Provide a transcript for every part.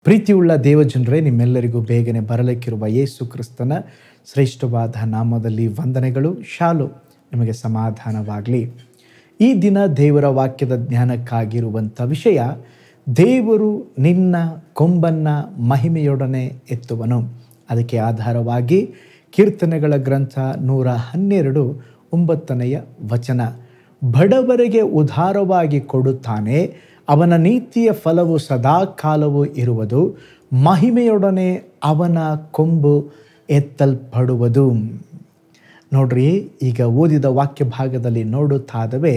ಪ್ರೀತಿಯುಳ್ಳ ದೇವಜನರೇ ನಿಮ್ಮೆಲ್ಲರಿಗೂ ಬೇಗನೆ ಬರಲಿಕ್ಕಿರುವ ಯೇಸು ಕ್ರಿಸ್ತನ ಶ್ರೇಷ್ಠವಾದ ನಾಮದಲ್ಲಿ ವಂದನೆಗಳು ಶಾಲು ನಿಮಗೆ ಸಮಾಧಾನವಾಗಲಿ ಈ ದಿನ ದೇವರ ವಾಕ್ಯದ ಜ್ಞಾನಕ್ಕಾಗಿರುವಂಥ ವಿಷಯ ದೇವರು ನಿನ್ನ ಕೊಂಬನ್ನು ಮಹಿಮೆಯೊಡನೆ ಎತ್ತುವನು ಅದಕ್ಕೆ ಆಧಾರವಾಗಿ ಕೀರ್ತನೆಗಳ ಗ್ರಂಥ ನೂರ ಹನ್ನೆರಡು ಒಂಬತ್ತನೆಯ ವಚನ ಬಡವರಿಗೆ ಉದಾರವಾಗಿ ಕೊಡುತ್ತಾನೆ ಅವನ ನೀತಿಯ ಫಲವು ಸದಾಕಾಲವೂ ಇರುವುದು ಮಹಿಮೆಯೊಡನೆ ಅವನ ಕೊಂಬು ಎತ್ತಲ್ಪಡುವುದು ನೋಡ್ರಿ ಈಗ ಓದಿದ ವಾಕ್ಯ ಭಾಗದಲ್ಲಿ ನೋಡುತ್ತಾದವೇ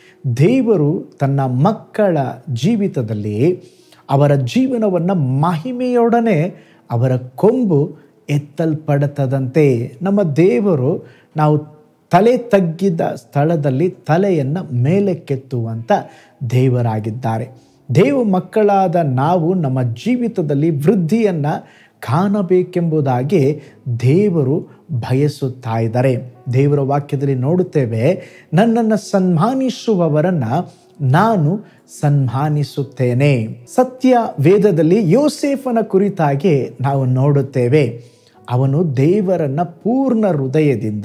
ದೇವರು ತನ್ನ ಮಕ್ಕಳ ಜೀವಿತದಲ್ಲಿ ಅವರ ಜೀವನವನ್ನು ಮಹಿಮೆಯೊಡನೆ ಅವರ ಕೊಂಬು ಎತ್ತಲ್ಪಡುತ್ತದಂತೆ ನಮ್ಮ ದೇವರು ನಾವು ತಲೆ ತಗ್ಗಿದ ಸ್ಥಳದಲ್ಲಿ ತಲೆಯನ್ನು ಮೇಲಕ್ಕೆತ್ತುವಂಥ ದೇವರಾಗಿದ್ದಾರೆ ದೇವ ಮಕ್ಕಳಾದ ನಾವು ನಮ್ಮ ಜೀವಿತದಲ್ಲಿ ವೃದ್ಧಿಯನ್ನು ಕಾಣಬೇಕೆಂಬುದಾಗಿ ದೇವರು ಬಯಸುತ್ತಾ ಇದ್ದಾರೆ ದೇವರ ವಾಕ್ಯದಲ್ಲಿ ನೋಡುತ್ತೇವೆ ನನ್ನನ್ನು ಸನ್ಮಾನಿಸುವವರನ್ನು ನಾನು ಸನ್ಮಾನಿಸುತ್ತೇನೆ ಸತ್ಯ ವೇದದಲ್ಲಿ ಯೋಸೇಫನ ಕುರಿತಾಗಿ ನಾವು ನೋಡುತ್ತೇವೆ ಅವನು ದೇವರನ್ನು ಪೂರ್ಣ ಹೃದಯದಿಂದ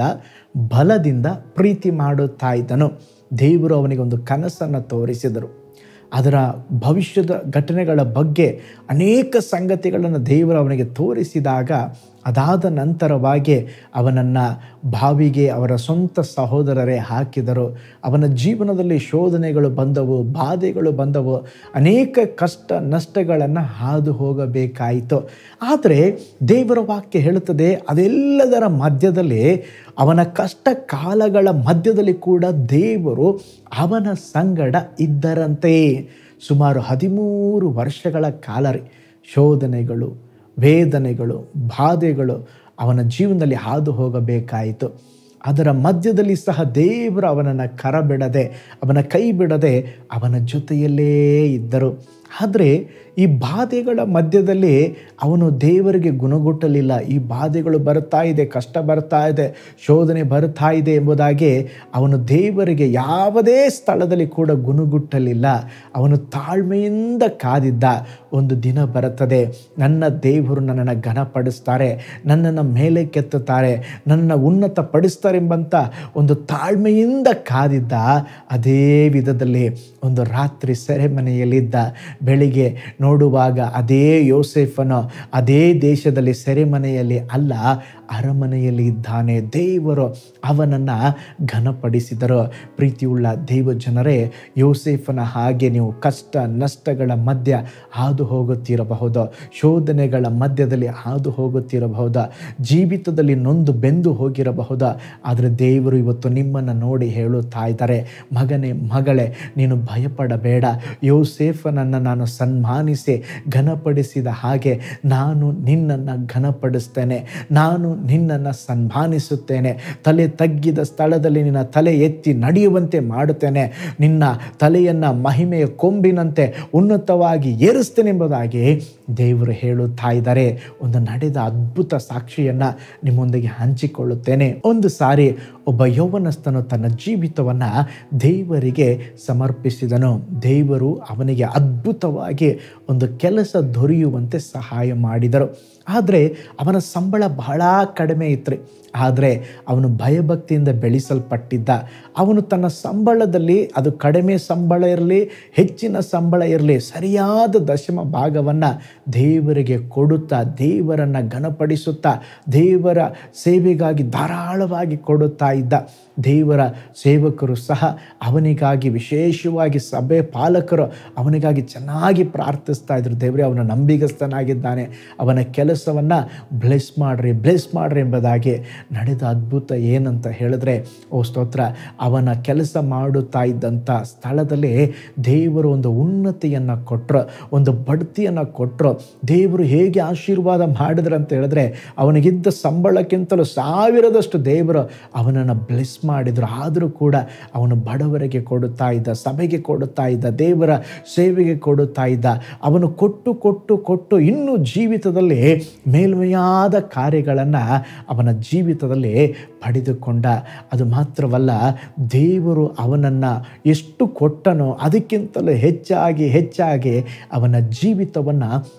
ಬಲದಿಂದ ಪ್ರೀತಿ ಮಾಡುತ್ತಾ ಇದ್ದನು ದೇವರು ಅವನಿಗೆ ಒಂದು ಕನಸನ್ನು ತೋರಿಸಿದರು ಅದರ ಭವಿಷ್ಯದ ಘಟನೆಗಳ ಬಗ್ಗೆ ಅನೇಕ ಸಂಗತಿಗಳನ್ನು ದೇವರು ಅವನಿಗೆ ತೋರಿಸಿದಾಗ ಅದಾದ ನಂತರವಾಗಿ ಅವನನ್ನು ಬಾವಿಗೆ ಅವರ ಸ್ವಂತ ಸಹೋದರರೇ ಹಾಕಿದರು ಅವನ ಜೀವನದಲ್ಲಿ ಶೋಧನೆಗಳು ಬಂದವು ಬಾಧೆಗಳು ಬಂದವು ಅನೇಕ ಕಷ್ಟ ನಷ್ಟಗಳನ್ನು ಹಾದು ಹೋಗಬೇಕಾಯಿತು ಆದರೆ ದೇವರ ವಾಕ್ಯ ಹೇಳುತ್ತದೆ ಅದೆಲ್ಲದರ ಮಧ್ಯದಲ್ಲಿ ಅವನ ಕಷ್ಟ ಕಾಲಗಳ ಮಧ್ಯದಲ್ಲಿ ಕೂಡ ದೇವರು ಅವನ ಸಂಗಡ ಇದ್ದರಂತೆ ಸುಮಾರು ಹದಿಮೂರು ವರ್ಷಗಳ ಕಾಲ ರೀ ಶೋಧನೆಗಳು ವೇದನೆಗಳು ಬಾಧೆಗಳು ಅವನ ಜೀವನದಲ್ಲಿ ಹಾದು ಹೋಗಬೇಕಾಯಿತು ಅದರ ಮಧ್ಯದಲ್ಲಿ ಸಹ ದೇವರು ಅವನನ್ನು ಕರ ಬಿಡದೆ ಅವನ ಕೈ ಬಿಡದೆ ಅವನ ಜೊತೆಯಲ್ಲೇ ಇದ್ದರು ಆದರೆ ಈ ಬಾಧೆಗಳ ಮಧ್ಯದಲ್ಲಿ ಅವನು ದೇವರಿಗೆ ಗುಣಗುಟ್ಟಲಿಲ್ಲ ಈ ಬಾಧೆಗಳು ಬರ್ತಾ ಇದೆ ಕಷ್ಟ ಬರ್ತಾ ಇದೆ ಶೋಧನೆ ಬರ್ತಾ ಇದೆ ಎಂಬುದಾಗಿ ಅವನು ದೇವರಿಗೆ ಯಾವುದೇ ಸ್ಥಳದಲ್ಲಿ ಕೂಡ ಗುಣಗುಟ್ಟಲಿಲ್ಲ ಅವನು ತಾಳ್ಮೆಯಿಂದ ಕಾದಿದ್ದ ಒಂದು ದಿನ ಬರುತ್ತದೆ ನನ್ನ ದೇವರು ನನ್ನನ್ನು ಘನಪಡಿಸ್ತಾರೆ ನನ್ನನ್ನು ಮೇಲೆ ಕೆತ್ತುತ್ತಾರೆ ನನ್ನನ್ನು ಉನ್ನತ ಪಡಿಸ್ತಾರೆ ಎಂಬಂಥ ಒಂದು ತಾಳ್ಮೆಯಿಂದ ಕಾದಿದ್ದ ಅದೇ ವಿಧದಲ್ಲಿ ಒಂದು ರಾತ್ರಿ ಸೆರೆಮನೆಯಲ್ಲಿದ್ದ ಬೆಳಿಗ್ಗೆ ನೋಡುವಾಗ ಅದೇ ಯೋಸೆಫನು ಅದೇ ದೇಶದಲ್ಲಿ ಸೆರೆಮನೆಯಲ್ಲಿ ಅಲ್ಲ ಅರಮನೆಯಲ್ಲಿ ಇದ್ದಾನೆ ದೇವರು ಅವನನ್ನು ಘನಪಡಿಸಿದರು ಪ್ರೀತಿಯುಳ್ಳ ದೇವ ಜನರೇ ಯೋಸೇಫನ ಹಾಗೆ ನೀವು ಕಷ್ಟ ನಷ್ಟಗಳ ಮಧ್ಯ ಹಾದು ಹೋಗುತ್ತಿರಬಹುದು ಶೋಧನೆಗಳ ಮಧ್ಯದಲ್ಲಿ ಹಾದು ಹೋಗುತ್ತಿರಬಹುದು ಜೀವಿತದಲ್ಲಿ ನೊಂದು ಬೆಂದು ಹೋಗಿರಬಹುದು ಆದರೆ ದೇವರು ಇವತ್ತು ನಿಮ್ಮನ್ನು ನೋಡಿ ಹೇಳುತ್ತಾ ಇದ್ದಾರೆ ಮಗನೇ ಮಗಳೇ ನೀನು ಭಯಪಡಬೇಡ ಯೋಸೇಫನನ್ನು ನಾನು ಸನ್ಮಾನಿಸಿ ಘನಪಡಿಸಿದ ಹಾಗೆ ನಾನು ನಿನ್ನನ್ನು ಘನಪಡಿಸ್ತೇನೆ ನಾನು ನಿನ್ನನ್ನು ಸನ್ಮಾನಿಸುತ್ತೇನೆ ತಲೆ ತಗ್ಗಿದ ಸ್ಥಳದಲ್ಲಿ ನಿನ್ನ ತಲೆ ಎತ್ತಿ ನಡೆಯುವಂತೆ ಮಾಡುತ್ತೇನೆ ನಿನ್ನ ತಲೆಯನ್ನು ಮಹಿಮೆಯ ಕೊಂಬಿನಂತೆ ಉನ್ನತವಾಗಿ ಏರಿಸ್ತೇನೆ ಎಂಬುದಾಗಿ ದೇವರು ಹೇಳುತ್ತಾ ಇದ್ದಾರೆ ಒಂದು ನಡೆದ ಅದ್ಭುತ ಸಾಕ್ಷಿಯನ್ನು ನಿಮ್ಮೊಂದಿಗೆ ಹಂಚಿಕೊಳ್ಳುತ್ತೇನೆ ಒಂದು ಸಾರಿ ಒಬ್ಬ ಯೌವನಸ್ಥನು ತನ್ನ ಜೀವಿತವನ್ನು ದೇವರಿಗೆ ಸಮರ್ಪಿಸಿದನು ದೇವರು ಅವನಿಗೆ ಅದ್ಭುತವಾಗಿ ಒಂದು ಕೆಲಸ ದೊರೆಯುವಂತೆ ಸಹಾಯ ಮಾಡಿದರು ಆದರೆ ಅವನ ಸಂಬಳ ಬಹಳ ಕಡಿಮೆ ಇತ್ತು ಆದರೆ ಅವನು ಭಯಭಕ್ತಿಯಿಂದ ಬೆಳೆಸಲ್ಪಟ್ಟಿದ್ದ ಅವನು ತನ್ನ ಸಂಬಳದಲ್ಲಿ ಅದು ಕಡಿಮೆ ಸಂಬಳ ಇರಲಿ ಹೆಚ್ಚಿನ ಸಂಬಳ ಇರಲಿ ಸರಿಯಾದ ದಶಮ ಭಾಗವನ್ನು ದೇವರಿಗೆ ಕೊಡುತ್ತಾ ದೇವರನ್ನು ಘನಪಡಿಸುತ್ತಾ ದೇವರ ಸೇವೆಗಾಗಿ ಧಾರಾಳವಾಗಿ ಕೊಡುತ್ತಾ ಇದ್ದ ದೇವರ ಸೇವಕರು ಸಹ ಅವನಿಗಾಗಿ ವಿಶೇಷವಾಗಿ ಸಭೆ ಪಾಲಕರು ಅವನಿಗಾಗಿ ಚೆನ್ನಾಗಿ ಪ್ರಾರ್ಥಿಸ್ತಾ ಇದ್ರು ದೇವರೇ ಅವನ ನಂಬಿಗಸ್ತನಾಗಿದ್ದಾನೆ ಅವನ ಕೆಲಸವನ್ನು ಬ್ಲೆಸ್ ಮಾಡ್ರಿ ಬ್ಲೆಸ್ ಮಾಡ್ರಿ ಎಂಬುದಾಗಿ ನಡೆದ ಅದ್ಭುತ ಏನಂತ ಹೇಳಿದ್ರೆ ಓ ಸ್ತೋತ್ರ ಅವನ ಕೆಲಸ ಮಾಡುತ್ತಾ ಇದ್ದಂಥ ಸ್ಥಳದಲ್ಲಿ ದೇವರು ಒಂದು ಉನ್ನತಿಯನ್ನು ಕೊಟ್ಟರು ಒಂದು ಬಡ್ತಿಯನ್ನು ಕೊಟ್ಟರು ದೇವರು ಹೇಗೆ ಆಶೀರ್ವಾದ ಮಾಡಿದ್ರು ಅಂತ ಹೇಳಿದ್ರೆ ಅವನಿಗಿದ್ದ ಸಂಬಳಕ್ಕಿಂತಲೂ ಸಾವಿರದಷ್ಟು ದೇವರು ಅವನನ್ನು ಬ್ಲೆಸ್ ಮಾಡಿದರು ಆದರೂ ಕೂಡ ಅವನು ಬಡವರಿಗೆ ಕೊಡುತ್ತಾ ಇದ್ದ ಸಭೆಗೆ ಕೊಡುತ್ತಾ ಇದ್ದ ದೇವರ ಸೇವೆಗೆ ಕೊಡುತ್ತಾ ಇದ್ದ ಅವನು ಕೊಟ್ಟು ಕೊಟ್ಟು ಕೊಟ್ಟು ಇನ್ನೂ ಜೀವಿತದಲ್ಲಿ ಮೇಲ್ಮೆಯಾದ ಕಾರ್ಯಗಳನ್ನು ಅವನ ಜೀವಿತದಲ್ಲಿ ಪಡೆದುಕೊಂಡ ಅದು ಮಾತ್ರವಲ್ಲ ದೇವರು ಅವನನ್ನು ಎಷ್ಟು ಕೊಟ್ಟನೋ ಅದಕ್ಕಿಂತಲೂ ಹೆಚ್ಚಾಗಿ ಹೆಚ್ಚಾಗಿ ಅವನ ಜೀವಿತವನ್ನು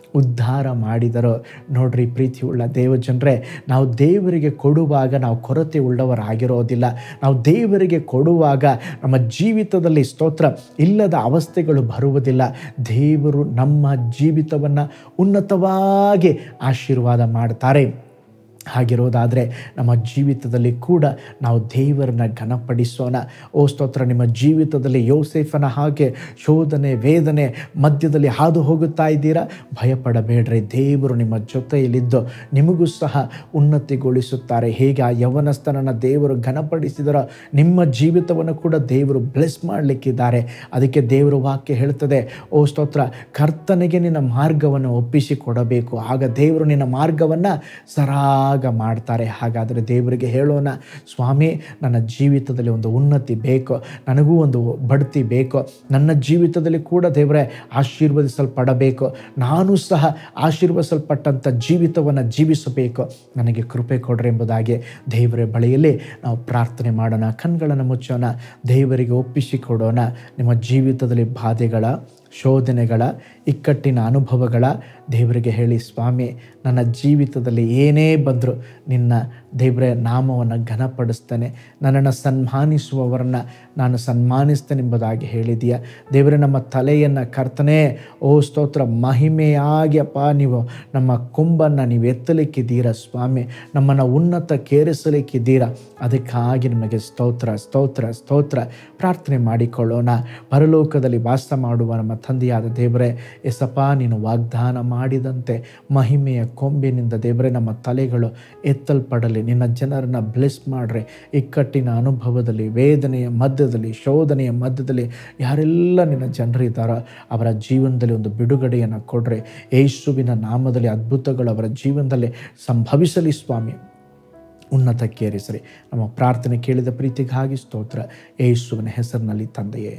ಉದ್ಧಾರ ಮಾಡಿದರು ನೋಡ್ರಿ ಪ್ರೀತಿಯುಳ್ಳ ದೇವಜನರೇ ನಾವು ದೇವರಿಗೆ ಕೊಡುವಾಗ ನಾವು ಕೊರತೆ ಉಳ್ಳವರಾಗಿರೋದಿಲ್ಲ ನಾವು ದೇವರಿಗೆ ಕೊಡುವಾಗ ನಮ್ಮ ಜೀವಿತದಲ್ಲಿ ಸ್ತೋತ್ರ ಇಲ್ಲದ ಅವಸ್ಥೆಗಳು ಬರುವುದಿಲ್ಲ ದೇವರು ನಮ್ಮ ಜೀವಿತವನ್ನು ಉನ್ನತವಾಗಿ ಆಶೀರ್ವಾದ ಮಾಡ್ತಾರೆ ಹಾಗಿರೋದಾದರೆ ನಮ್ಮ ಜೀವಿತದಲ್ಲಿ ಕೂಡ ನಾವು ದೇವರನ್ನ ಘನಪಡಿಸೋಣ ಓ ಸ್ತೋತ್ರ ನಿಮ್ಮ ಜೀವಿತದಲ್ಲಿ ಯೋಸೇಫನ ಹಾಗೆ ಶೋಧನೆ ವೇದನೆ ಮಧ್ಯದಲ್ಲಿ ಹಾದು ಹೋಗುತ್ತಾ ಇದ್ದೀರಾ ಭಯಪಡಬೇಡ್ರಿ ದೇವರು ನಿಮ್ಮ ಜೊತೆಯಲ್ಲಿದ್ದು ನಿಮಗೂ ಸಹ ಉನ್ನತಿಗೊಳಿಸುತ್ತಾರೆ ಹೇಗೆ ಆ ಯವನಸ್ಥನನ್ನು ದೇವರು ಘನಪಡಿಸಿದರೋ ನಿಮ್ಮ ಜೀವಿತವನ್ನು ಕೂಡ ದೇವರು ಬ್ಲೆಸ್ ಮಾಡಲಿಕ್ಕಿದ್ದಾರೆ ಅದಕ್ಕೆ ದೇವರ ವಾಕ್ಯ ಹೇಳ್ತದೆ ಓ ಸ್ತೋತ್ರ ಕರ್ತನಿಗೆ ನಿನ್ನ ಮಾರ್ಗವನ್ನು ಒಪ್ಪಿಸಿ ಕೊಡಬೇಕು ಆಗ ದೇವರು ನಿನ್ನ ಮಾರ್ಗವನ್ನು ಸರಾಗ ಮಾಡ್ತಾರೆ ಹಾಗಾದರೆ ದೇವರಿಗೆ ಹೇಳೋಣ ಸ್ವಾಮಿ ನನ್ನ ಜೀವಿತದಲ್ಲಿ ಒಂದು ಉನ್ನತಿ ಬೇಕು ನನಗೂ ಒಂದು ಬಡ್ತಿ ಬೇಕು ನನ್ನ ಜೀವಿತದಲ್ಲಿ ಕೂಡ ದೇವರೇ ಆಶೀರ್ವದಿಸಲ್ಪಡಬೇಕು ನಾನು ಸಹ ಆಶೀರ್ವದಿಸಲ್ಪಟ್ಟಂಥ ಜೀವಿತವನ್ನು ಜೀವಿಸಬೇಕು ನನಗೆ ಕೃಪೆ ಕೊಡ್ರಿ ಎಂಬುದಾಗಿ ದೇವರ ಬಳಿಯಲ್ಲಿ ನಾವು ಪ್ರಾರ್ಥನೆ ಮಾಡೋಣ ಕಣ್ಗಳನ್ನು ಮುಚ್ಚೋಣ ದೇವರಿಗೆ ಒಪ್ಪಿಸಿ ಕೊಡೋಣ ನಿಮ್ಮ ಜೀವಿತದಲ್ಲಿ ಬಾಧೆಗಳ ಶೋಧನೆಗಳ ಇಕ್ಕಟ್ಟಿನ ಅನುಭವಗಳ ದೇವರಿಗೆ ಹೇಳಿ ಸ್ವಾಮಿ ನನ್ನ ಜೀವಿತದಲ್ಲಿ ಏನೇ ಬಂದರೂ ನಿನ್ನ ದೇವರ ನಾಮವನ್ನು ಘನಪಡಿಸ್ತೇನೆ ನನ್ನನ್ನು ಸನ್ಮಾನಿಸುವವರನ್ನು ನಾನು ಸನ್ಮಾನಿಸ್ತೇನೆ ಎಂಬುದಾಗಿ ಹೇಳಿದೆಯಾ ದೇವರೇ ನಮ್ಮ ತಲೆಯನ್ನು ಕರ್ತನೇ ಓ ಸ್ತೋತ್ರ ಮಹಿಮೆಯಾಗಿ ಅಪ್ಪ ನೀವು ನಮ್ಮ ಕೊಂಬನ್ನು ನೀವು ಎತ್ತಲಿಕ್ಕಿದ್ದೀರಾ ಸ್ವಾಮಿ ನಮ್ಮನ್ನು ಉನ್ನತಕ್ಕೇರಿಸಲಿಕ್ಕಿದ್ದೀರಾ ಅದಕ್ಕಾಗಿ ನಿಮಗೆ ಸ್ತೋತ್ರ ಸ್ತೋತ್ರ ಸ್ತೋತ್ರ ಪ್ರಾರ್ಥನೆ ಮಾಡಿಕೊಳ್ಳೋಣ ಪರಲೋಕದಲ್ಲಿ ವಾಸ ಮಾಡುವ ನಮ್ಮ ತಂದೆಯಾದ ದೇವರೇ ಎಸಪ್ಪ ನೀನು ವಾಗ್ದಾನ ಮಾಡಿದಂತೆ ಮಹಿಮೆಯ ಕೊಂಬಿನಿಂದ ದೇವರೇ ನಮ್ಮ ತಲೆಗಳು ಎತ್ತಲ್ಪಡಲಿ ನಿನ್ನ ಜನರನ್ನ ಬ್ಲೆಸ್ ಮಾಡ್ರೆ ಇಕ್ಕಟ್ಟಿನ ಅನುಭವದಲ್ಲಿ ವೇದನೆಯ ಮಧ್ಯದಲ್ಲಿ ಶೋಧನೆಯ ಮಧ್ಯದಲ್ಲಿ ಯಾರೆಲ್ಲ ನಿನ್ನ ಜನರಿದ್ದಾರೋ ಅವರ ಜೀವನದಲ್ಲಿ ಒಂದು ಬಿಡುಗಡೆಯನ್ನು ಕೊಡ್ರೆ ಯೇಸುವಿನ ನಾಮದಲ್ಲಿ ಅದ್ಭುತಗಳು ಅವರ ಜೀವನದಲ್ಲಿ ಸಂಭವಿಸಲಿ ಸ್ವಾಮಿ ಉನ್ನತಕ್ಕೇರಿಸಲಿ ನಮ್ಮ ಪ್ರಾರ್ಥನೆ ಕೇಳಿದ ಪ್ರೀತಿಗಾಗಿ ಸ್ತೋತ್ರ ಯೇಸುವಿನ ಹೆಸರಿನಲ್ಲಿ ತಂದೆಯೇ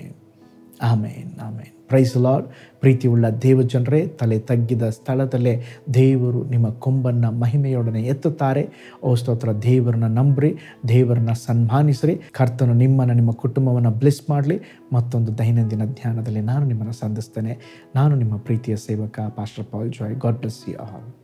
ಆಮೇನ್ ಆಮೇನ್ ಪ್ರೈಸ್ ಲಾರ್ಡ್ ಪ್ರೀತಿಯುಳ್ಳ ದೇವಜನರೇ ತಲೆ ತಗ್ಗಿದ ಸ್ಥಳದಲ್ಲೇ ದೇವರು ನಿಮ್ಮ ಕೊಂಬನ್ನು ಮಹಿಮೆಯೊಡನೆ ಎತ್ತುತ್ತಾರೆ ಓ ಸ್ತೋತ್ರ ದೇವರನ್ನ ನಂಬ್ರಿ ದೇವರನ್ನ ಸನ್ಮಾನಿಸ್ರಿ ಕರ್ತನು ನಿಮ್ಮನ್ನು ನಿಮ್ಮ ಕುಟುಂಬವನ್ನು ಬ್ಲೆಸ್ ಮಾಡಲಿ ಮತ್ತೊಂದು ದೈನಂದಿನ ಧ್ಯಾನದಲ್ಲಿ ನಾನು ನಿಮ್ಮನ್ನು ಸಂಧಿಸ್ತೇನೆ ನಾನು ನಿಮ್ಮ ಪ್ರೀತಿಯ ಸೇವಕ pastor Paul Joy God bless you all